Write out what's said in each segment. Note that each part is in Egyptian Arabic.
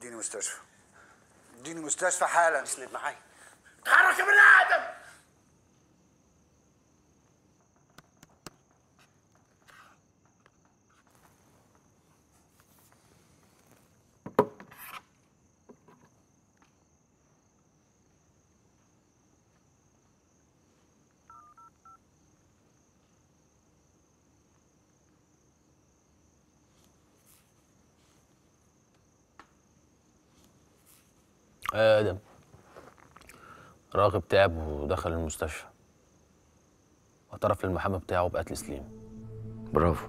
اديني مستشفى اديني مستشفى حالا اسند معايا اتحرك يا بني ادم آه ادم راغب تعب ودخل المستشفى واعترف للمحامي بتاعه بقتل سليم برافو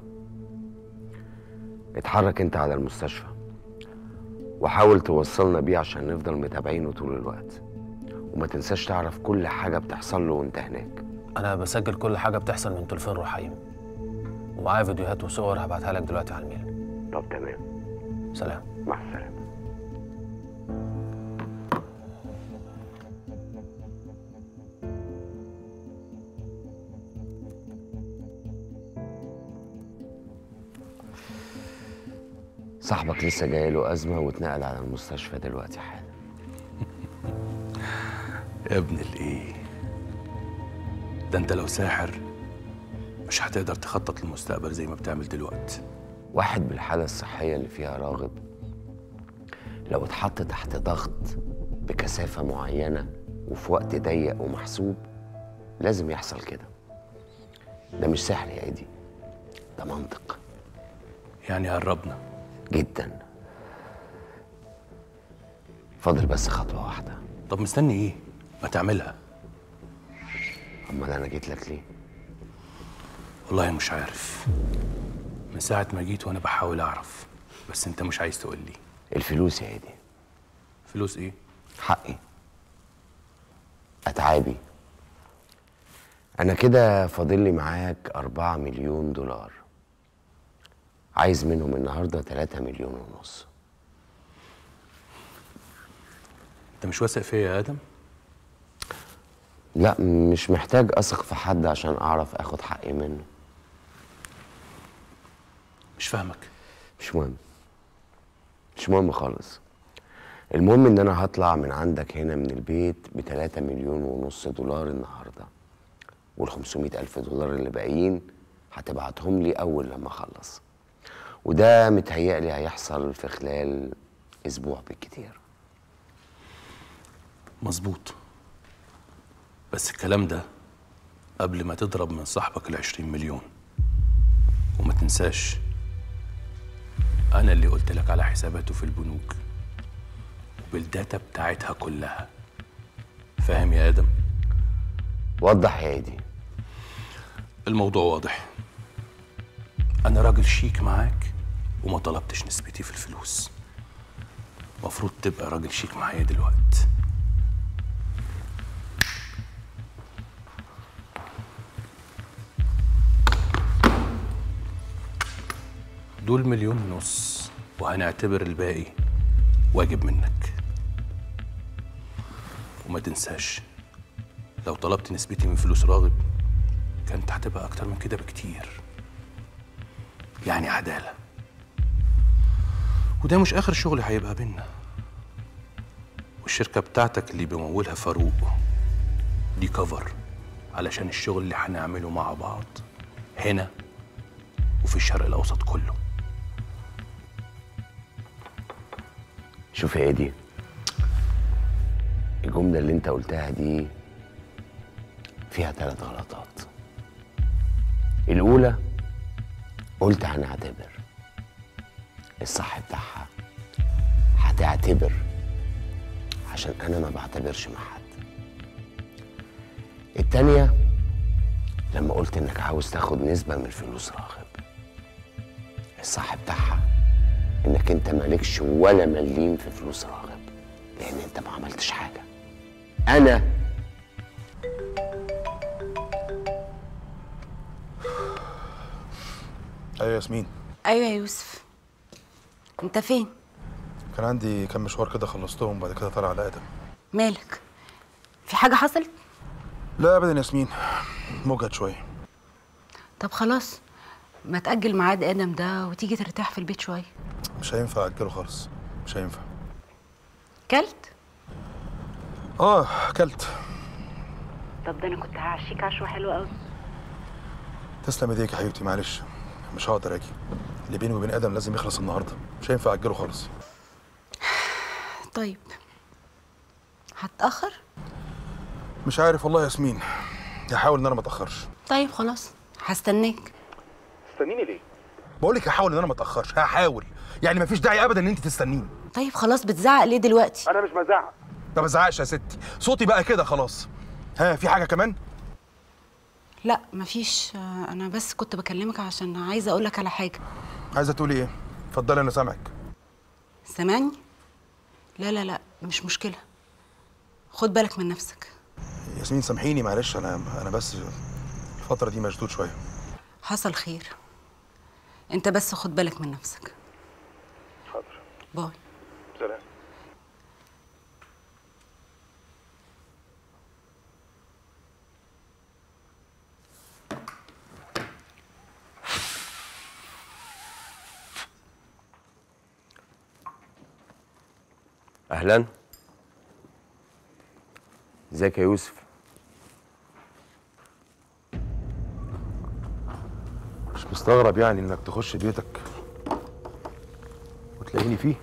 اتحرك انت على المستشفى وحاول توصلنا بيه عشان نفضل متابعينه طول الوقت وما تنساش تعرف كل حاجة بتحصل له وانت هناك انا بسجل كل حاجه بتحصل من تليفون رحيم ومعايا فيديوهات وصور هبعتها لك دلوقتي على الميل طب تمام سلام مع السلامة صاحبك لسه جاي له أزمة واتنقل على المستشفى دلوقتي حالا يا ابن الايه ده انت لو ساحر مش هتقدر تخطط للمستقبل زي ما بتعمل دلوقتي واحد بالحالة الصحية اللي فيها راغب لو اتحط تحت ضغط بكثافة معينة وفي وقت ضيق ومحسوب لازم يحصل كده ده مش سحر يا ايدي ده منطق يعني قربنا جدا فاضل بس خطوة واحدة طب مستني ايه ما تعملها امال انا جيت لك ليه والله مش عارف من ساعة ما جيت وانا بحاول اعرف بس انت مش عايز تقول لي الفلوس يا ايدي فلوس ايه حقي اتعابي انا كده فاضل لي معاك أربعة مليون دولار عايز منهم النهارده تلاتة مليون ونص انت مش واثق فيا يا ادم لا مش محتاج اثق في حد عشان اعرف اخد حقي منه مش فاهمك مش مهم مش مهم خالص المهم ان انا هطلع من عندك هنا من البيت بتلاتة مليون ونص دولار النهارده وال 500 الف دولار اللي باقيين هتبعتهم لي اول لما اخلص وده متهيألي هيحصل في خلال اسبوع بالكتير مظبوط بس الكلام ده قبل ما تضرب من صاحبك العشرين مليون وما تنساش أنا اللي قلت لك على حساباته في البنوك وبالداتا بتاعتها كلها فاهم يا آدم؟ وضح يا ايدي الموضوع واضح أنا راجل شيك معاك وما طلبتش نسبتي في الفلوس مفروض تبقى راجل شيك معايا دلوقتي دول مليون ونص وهنعتبر الباقي واجب منك وما تنساش لو طلبت نسبتي من فلوس راغب كانت هتبقى أكتر من كده بكتير يعني عدالة وده مش آخر شغل هيبقى بينا والشركة بتاعتك اللي بيمولها فاروق دي كفر علشان الشغل اللي هنعمله مع بعض هنا وفي الشرق الأوسط كله شوف يا ايدي الجملة اللي انت قلتها دي فيها ثلاث غلطات الأولى قلت هنعتبر الصح بتاعها هتعتبر عشان أنا ما بعتبرش مع حد التانية لما قلت إنك عاوز تاخد نسبة من فلوس راغب الصح بتاعها إنك أنت مالكش ولا مليم في فلوس راغب لأن أنت ما عملتش حاجة أنا ايوه ياسمين ايوه يا يوسف انت فين كان عندي كام مشوار كده خلصتهم بعد كده طالع على ادم مالك في حاجه حصلت لا ابدا ياسمين مجهد شويه طب خلاص ما تاجل ميعاد ادم ده وتيجي ترتاح في البيت شويه مش هينفع اجله خالص مش هينفع كلت اه اكلت طب ده انا كنت هعشيك عشوه حلوه قوي تسلم ايديك يا حبيبتي معلش مش هقدر اجي اللي بيني وبين ادم لازم يخلص النهارده مش هينفع اجله خالص طيب هتاخر مش عارف والله يا ياسمين هحاول ان انا ما اتاخرش طيب خلاص هستناك تستنيني ليه بقول لك هحاول ان انا ما اتاخرش هحاول يعني مفيش داعي ابدا ان انت تستنيني طيب خلاص بتزعق ليه دلوقتي انا مش بزعق ما بزعقش يا ستي صوتي بقى كده خلاص ها في حاجه كمان لا مفيش آه، انا بس كنت بكلمك عشان عايزه اقول لك على حاجه عايزه تقولي ايه اتفضلي انا سامعك سامعني لا لا لا مش مشكله خد بالك من نفسك ياسمين سامحيني معلش انا انا بس الفتره دي مشدود شويه حصل خير انت بس خد بالك من نفسك حاضر باي سلام اهلا ازيك يا يوسف مش مستغرب يعني انك تخش بيتك وتلاقيني فيه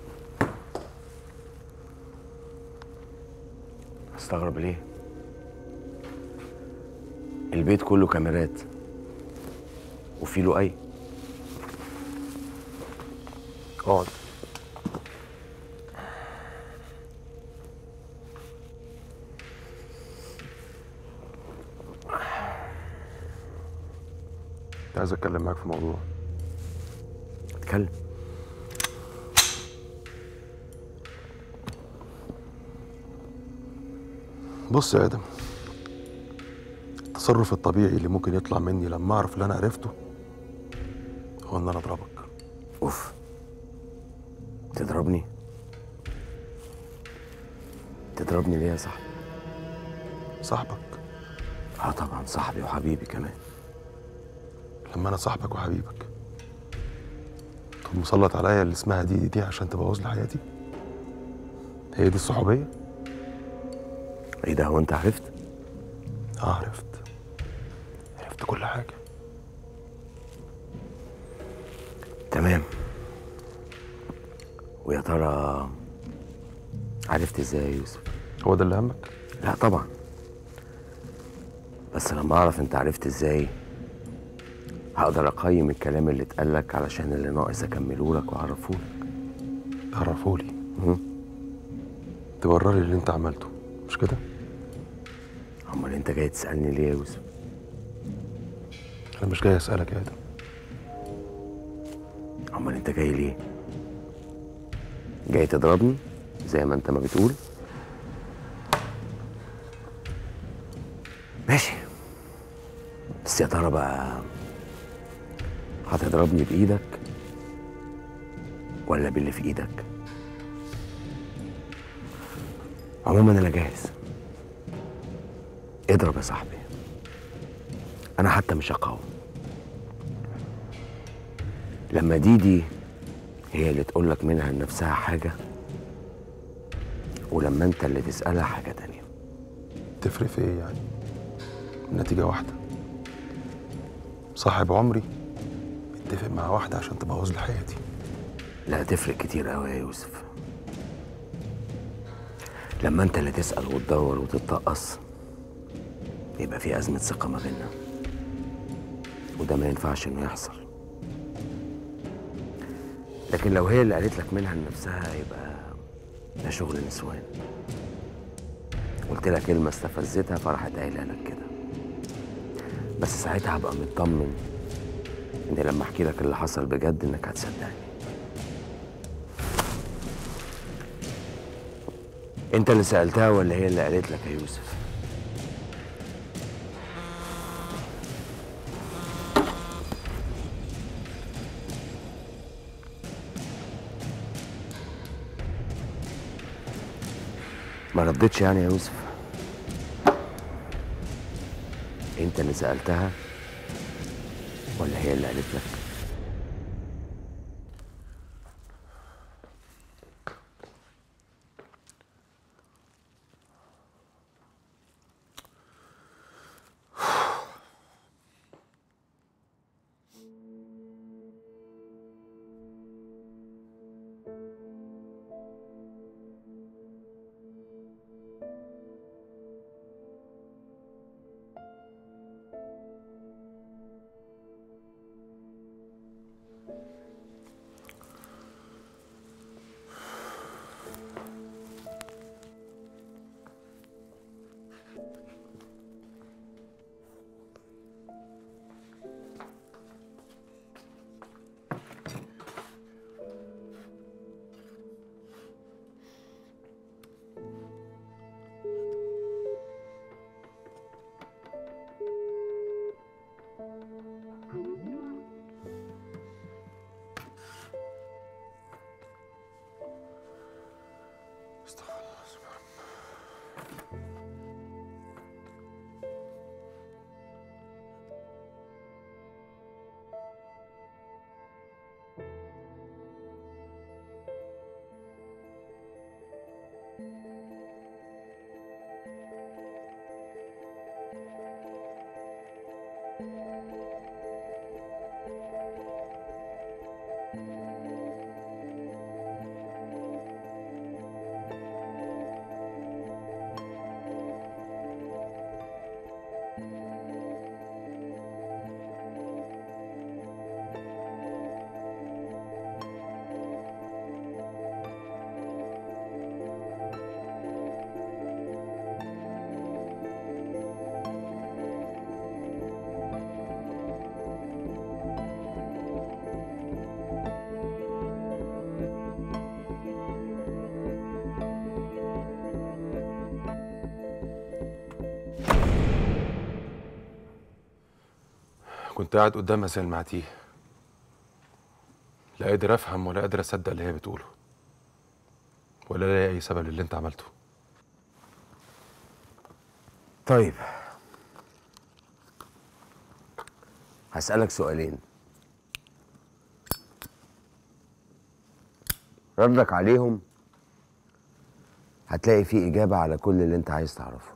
استغرب ليه البيت كله كاميرات وفي له اي اقعد كنت عايز اتكلم معاك في موضوع اتكلم بص يا ادم التصرف الطبيعي اللي ممكن يطلع مني لما اعرف اللي انا عرفته هو ان انا اضربك اوف تضربني تضربني ليه يا صاحبي صاحبك اه طبعا صاحبي وحبيبي كمان لما انا صاحبك وحبيبك طب مسلط عليا اللي اسمها دي دي, دي عشان تبوظ لي حياتي هي دي الصحوبيه ايه ده هو انت عرفت اه عرفت عرفت كل حاجه تمام ويا ترى عرفت ازاي يا يوسف هو ده اللي همك لا طبعا بس لما اعرف انت عرفت ازاي هقدر اقيم الكلام اللي اتقالك علشان اللي ناقص اكمله لك واعرفه لك عرفولي مهم. تبرر لي اللي انت عملته مش كده امال انت جاي تسالني ليه يا يوسف انا مش جاي اسالك يا ادم امال انت جاي ليه جاي تضربني زي ما انت ما بتقول ماشي بس يا ترى بقى هتضربني بايدك ولا باللي في ايدك عموما انا جاهز اضرب يا صاحبي انا حتى مش هقاوم لما ديدي هي اللي تقول لك منها لنفسها حاجة ولما انت اللي تسألها حاجة تانية تفرق في ايه يعني النتيجه واحده صاحب عمري بيتفق مع واحده عشان تبوظ لي حياتي لا تفرق كتير قوي يا يوسف لما انت اللي تسأل وتدور وتتطقص يبقى في أزمة ثقة ما بيننا وده ما ينفعش انه يحصل لكن لو هي اللي قالت لك منها لنفسها يبقى ده شغل نسوان قلت لها كلمة استفزتها فراحت قايلة لك كده بس ساعتها هبقى مطمن ان لما احكي لك اللي حصل بجد انك هتصدقني انت اللي سألتها ولا هي اللي قالت لك يا يوسف ما ردتش يعني يا يوسف انت اللي سألتها ولا هي اللي قالت لك كنت قاعد قدامها زي المعتيه لا قادر افهم ولا قادر اصدق اللي هي بتقوله ولا لاقي اي سبب للي انت عملته طيب هسألك سؤالين ردك عليهم هتلاقي فيه إجابة على كل اللي أنت عايز تعرفه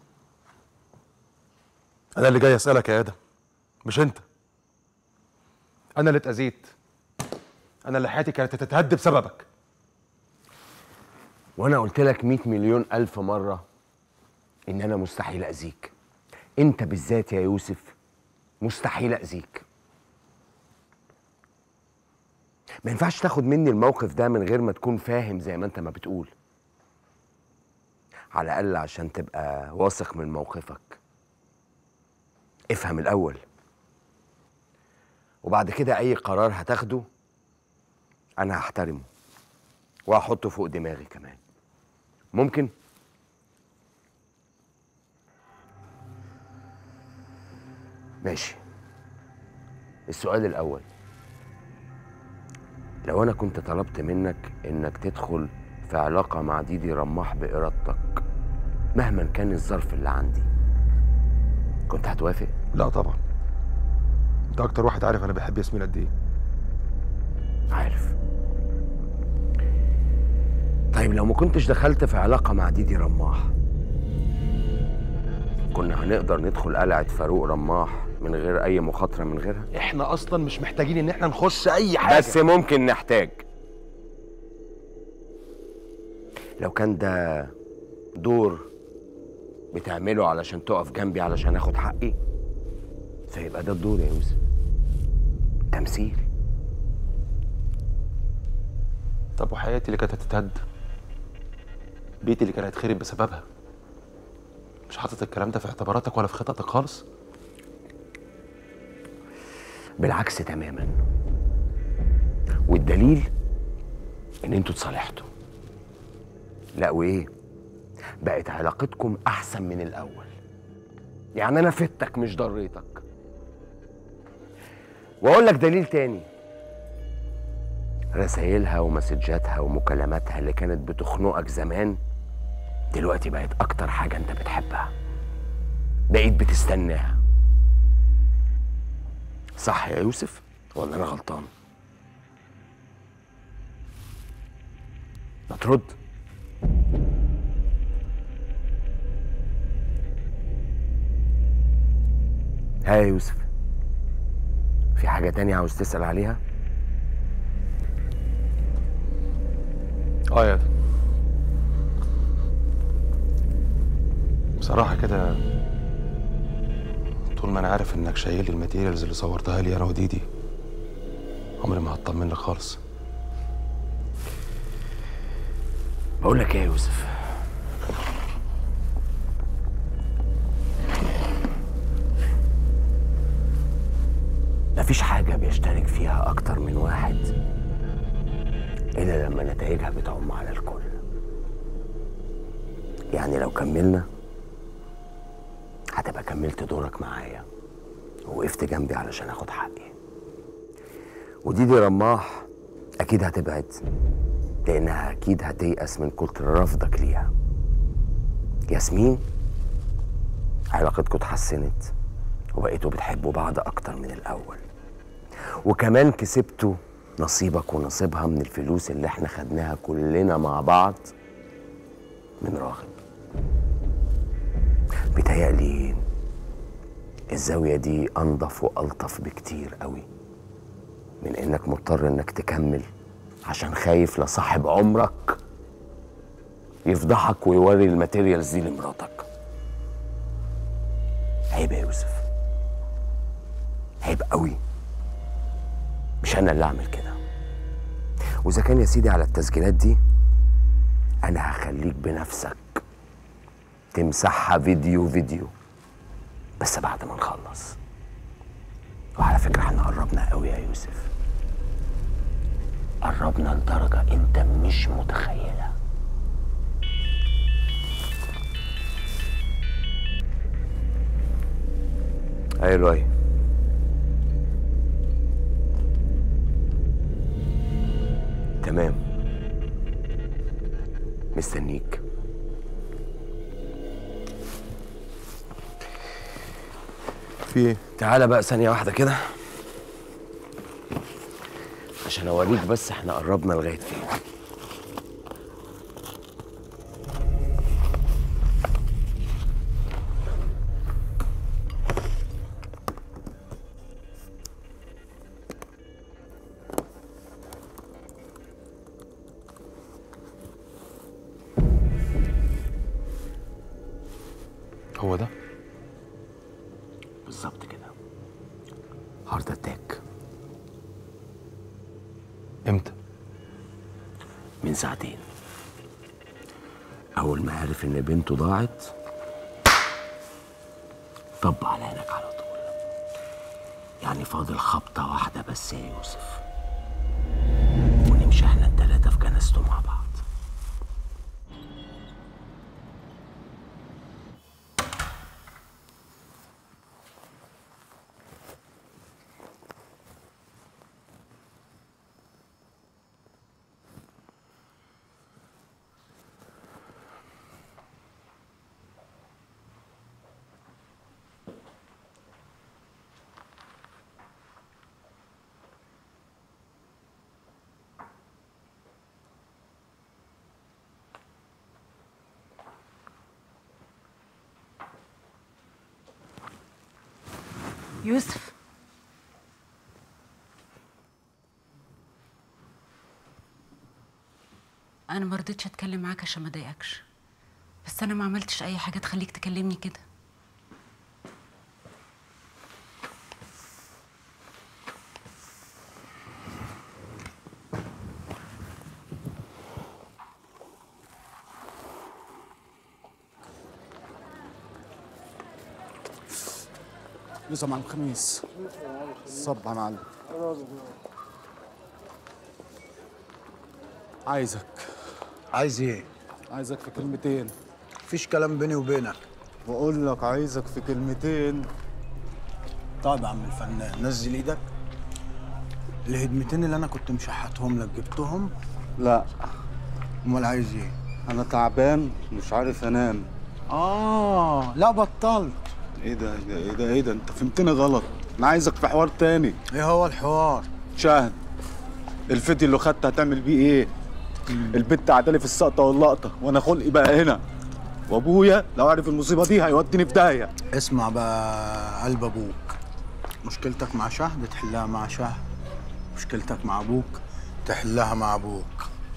انا اللي جاي اسالك يا ادم مش انت انا اللي اتاذيت انا اللي حياتي كانت تتهد بسببك وأنا قلت لك 100 مليون ألف مرة إن أنا مستحيل أذيك أنت بالذات يا يوسف مستحيل أذيك ما ينفعش تاخد مني الموقف ده من غير ما تكون فاهم زي ما أنت ما بتقول على الأقل عشان تبقى واثق من موقفك افهم الأول وبعد كده أي قرار هتاخده أنا هحترمه وهحطه فوق دماغي كمان ممكن ماشي السؤال الأول لو أنا كنت طلبت منك إنك تدخل في علاقة مع ديدي رماح بإرادتك مهما كان الظرف اللي عندي كنت هتوافق؟ لا طبعا انت اكتر واحد عارف انا بحب ياسمين قد ايه عارف طيب لو ما كنتش دخلت في علاقة مع ديدي رماح كنا هنقدر ندخل قلعة فاروق رماح من غير أي مخاطرة من غيرها احنا اصلا مش محتاجين ان احنا نخش اي حاجه بس ممكن نحتاج لو كان ده دور بتعمله علشان تقف جنبي علشان اخد حقي فيبقى ده الدور يا يوسف تمثيل طب وحياتي اللي كانت هتتهد بيتي اللي كان هيتخرب بسببها مش حاطط الكلام ده في اعتباراتك ولا في خططك خالص بالعكس تماما والدليل ان انتوا اتصالحتوا لا وايه بقت علاقتكم احسن من الاول يعني انا فدتك مش ضريتك واقول لك دليل تاني رسايلها ومسجاتها ومكالماتها اللي كانت بتخنقك زمان دلوقتي بقت اكتر حاجه انت بتحبها بقيت بتستناها صح يا يوسف ولا انا غلطان ما ترد ها يا يوسف في حاجة تانية عاوز تسأل عليها؟ اه يا ادم بصراحة كده طول ما انا عارف انك شايل الماتيريالز اللي صورتها لي انا وديدي عمري ما هطمن لك خالص بقول لك ايه يا يوسف مفيش حاجة بيشترك فيها أكتر من واحد إلا لما نتائجها بتعم على الكل يعني لو كملنا هتبقى كملت دورك معايا ووقفت جنبي علشان اخد حقي وديدي رماح أكيد هتبعد لأنها أكيد هتيأس من كتر رفضك ليها ياسمين علاقتكم اتحسنت وبقيتوا بتحبوا بعض اكتر من الاول وكمان كسبتوا نصيبك ونصيبها من الفلوس اللي احنا خدناها كلنا مع بعض من راغب بيتهيألي الزاوية دي أنظف وألطف بكتير قوي من إنك مضطر إنك تكمل عشان خايف لصاحب عمرك يفضحك ويوري الماتيريالز دي لمراتك عيب يا يوسف عيب قوي مش انا اللي اعمل كده واذا كان يا سيدي على التسجيلات دي انا هخليك بنفسك تمسحها فيديو فيديو بس بعد ما نخلص وعلى فكرة احنا قربنا قوي يا يوسف قربنا لدرجة انت مش متخيلها ايوه لؤي تمام مستنيك في ايه؟ تعالى بقى ثانية واحدة كده عشان اوريك بس احنا قربنا لغاية فين هو ده؟ بالظبط كده هارت اتاك امتى؟ من ساعتين أول ما عرف إن بنته ضاعت طب على عينك على طول يعني فاضل خبطة واحدة بس يا يوسف ونمشي احنا التلاتة في جنازته مع بعض يوسف انا ما رضيتش اتكلم معاك عشان ما اضايقكش بس انا ما عملتش اي حاجه تخليك تكلمني كده لسه مع الخميس صب يا معلم عايزك عايز ايه؟ عايزك في كلمتين مفيش كلام بيني وبينك بقول لك عايزك في كلمتين طيب يا عم الفنان نزل ايدك الهدمتين اللي انا كنت مشحتهم لك جبتهم لا امال عايز ايه؟ انا تعبان مش عارف انام اه لا بطلت ايه ده ايه ده ايه ده ايه ده انت فهمتني غلط انا عايزك في حوار تاني ايه هو الحوار؟ شاهد الفيديو اللي خدته هتعمل بيه ايه البت عدالي في السقطه واللقطه وانا خلقي بقى هنا وابويا لو عرف المصيبه دي هيوديني في داهيه اسمع بقى قلب ابوك مشكلتك مع شهد تحلها مع شهد مشكلتك مع ابوك تحلها مع ابوك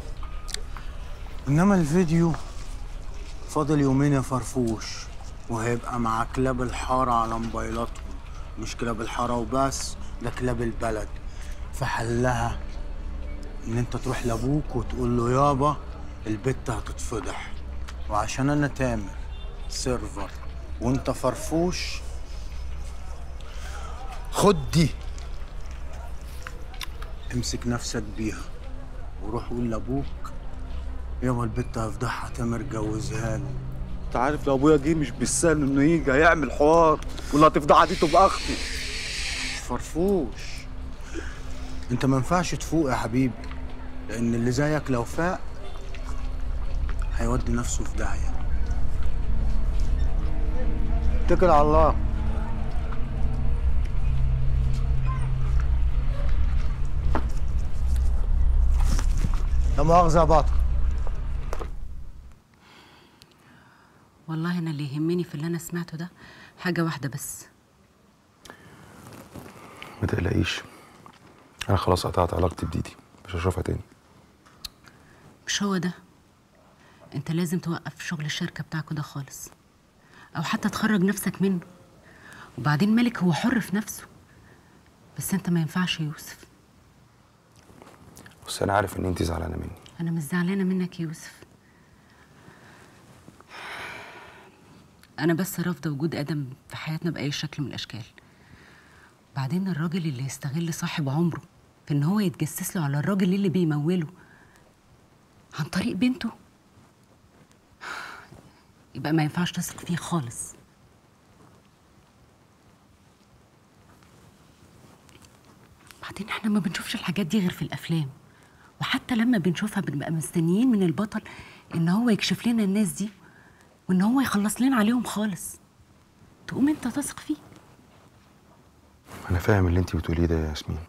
انما الفيديو فاضل يومين يا فرفوش وهيبقى مع كلاب الحارة على موبايلاتهم مش كلاب الحارة وبس ده كلاب البلد فحلها ان انت تروح لابوك وتقول له يابا البت هتتفضح وعشان انا تامر سيرفر وانت فرفوش خد دي امسك نفسك بيها وروح قول لابوك يابا البت هفضحها تامر جوزها له انت عارف لو ابويا جه مش بالسهل انه يجي هيعمل حوار واللي هتفضحها دي تبقى اختي فرفوش انت ما ينفعش تفوق يا حبيبي لان اللي زيك لو فاق هيودي نفسه في داهيه اتكل على الله لا مؤاخذة يا بطل والله انا اللي يهمني في اللي انا سمعته ده حاجه واحده بس ما تقلقيش انا خلاص قطعت علاقتي بديدي مش هشوفها تاني مش هو ده انت لازم توقف شغل الشركه بتاعكوا ده خالص او حتى تخرج نفسك منه وبعدين مالك هو حر في نفسه بس انت ما ينفعش يا يوسف بس انا عارف ان انت زعلانه مني انا مش زعلانه منك يا يوسف انا بس رافضه وجود ادم في حياتنا باي شكل من الاشكال بعدين الراجل اللي يستغل صاحب عمره في ان هو يتجسس له على الراجل اللي بيموله عن طريق بنته يبقى ما ينفعش تثق فيه خالص بعدين احنا ما بنشوفش الحاجات دي غير في الافلام وحتى لما بنشوفها بنبقى مستنيين من البطل ان هو يكشف لنا الناس دي وان هو يخلص لنا عليهم خالص تقوم انت تثق فيه انا فاهم اللي انت بتقوليه ده يا ياسمين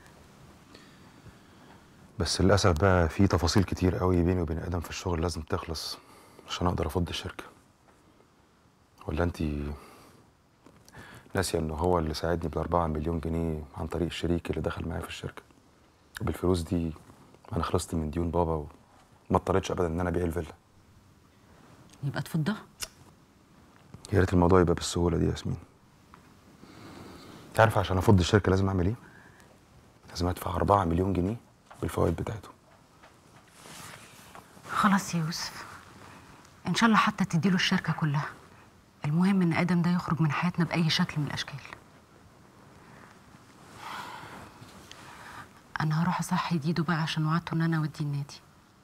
بس للاسف بقى في تفاصيل كتير قوي بيني وبين ادم في الشغل لازم تخلص عشان اقدر افض الشركه ولا انت ناسيه ان هو اللي ساعدني بالأربعة مليون جنيه عن طريق الشريك اللي دخل معايا في الشركه وبالفلوس دي انا خلصت من ديون بابا وما اضطريتش ابدا ان انا ابيع الفيلا يبقى تفضها يا ريت الموضوع يبقى بالسهوله دي يا ياسمين انت عارف عشان افض الشركه لازم اعمل ايه لازم ادفع 4 مليون جنيه بالفوائد بتاعته خلاص يا يوسف ان شاء الله حتى تديله الشركه كلها المهم ان ادم ده يخرج من حياتنا باي شكل من الاشكال انا هروح اصحي ديدو بقى عشان وعدته ان انا اوديه النادي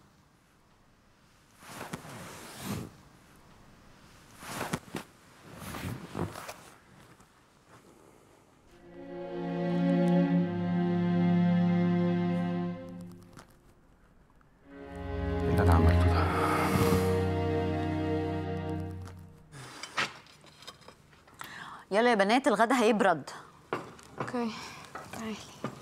ايه اللي انا عملته ده يلا يا بنات الغدا هيبرد اوكي تعالي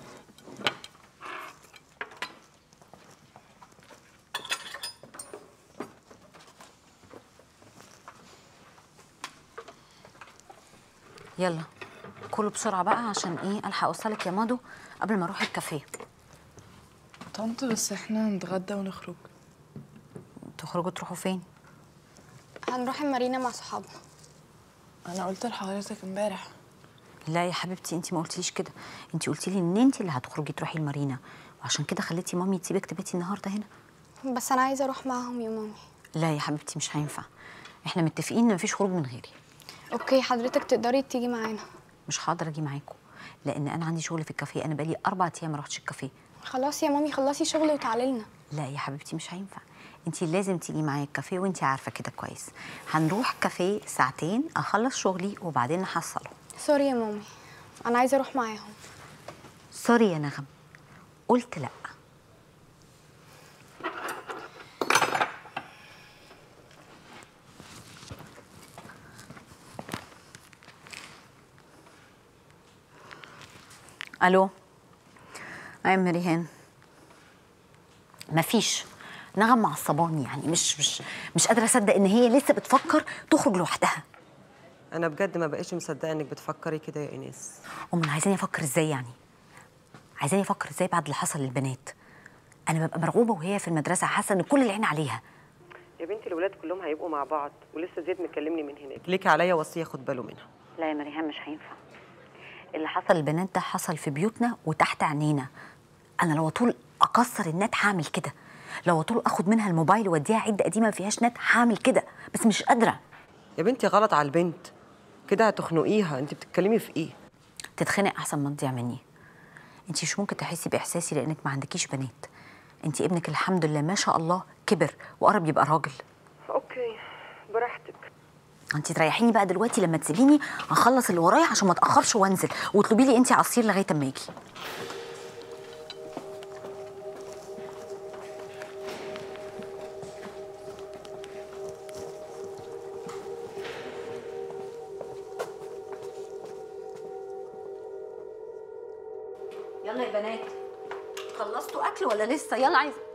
يلا كله بسرعه بقى عشان ايه الحق اوصلك يا مادو قبل ما اروح الكافيه طنط بس احنا نتغدى ونخرج تخرجوا تروحوا فين هنروح المارينا مع صحابنا انا قلت لحضرتك امبارح لا يا حبيبتي انت ما قلتليش كده انت قلتي لي ان انت اللي هتخرجي تروحي المارينا وعشان كده خليتي مامي تسيبك تباتي النهارده هنا بس انا عايزه اروح معاهم يا مامي لا يا حبيبتي مش هينفع احنا متفقين ان مفيش خروج من غيري اوكي حضرتك تقدري تيجي معانا مش هقدر اجي معاكم لان انا عندي شغل في الكافيه انا بقالي اربع ايام ما رحتش الكافيه خلاص يا مامي خلصي شغل وتعالي لنا لا يا حبيبتي مش هينفع انت لازم تيجي معايا الكافيه وانت عارفه كده كويس هنروح كافيه ساعتين اخلص شغلي وبعدين نحصله سوري يا مامي انا عايزه اروح معاهم سوري يا نغم قلت لا الو ايوه مريهان مفيش نغم معصباني يعني مش مش مش قادره اصدق ان هي لسه بتفكر تخرج لوحدها انا بجد ما بقيتش مصدقه انك بتفكري كده يا ايناس امال عايزاني افكر ازاي يعني عايزاني افكر ازاي بعد اللي حصل للبنات انا ببقى مرعوبه وهي في المدرسه حاسه ان كل العين عليها يا بنتي الولاد كلهم هيبقوا مع بعض ولسه زيد مكلمني من هناك ليكي عليا وصيه خد باله منها لا يا مريم مش هينفع اللي حصل للبنات ده حصل في بيوتنا وتحت عينينا انا لو طول اكسر النت هعمل كده لو طول اخد منها الموبايل واديها عده قديمه ما فيهاش نت هعمل كده بس مش قادره يا بنتي غلط على البنت كده هتخنقيها انت بتتكلمي في ايه تتخنق احسن ما تضيع مني انت مش ممكن تحسي باحساسي لانك ما عندكيش بنات انت ابنك الحمد لله ما شاء الله كبر وقرب يبقى راجل اوكي براحتك انت تريحيني بقى دلوقتي لما تسيبيني اخلص اللي ورايا عشان ما اتاخرش وانزل واطلبي لي انت عصير لغايه اما اجي يلا يا بنات خلصتوا اكل ولا لسه يلا عايز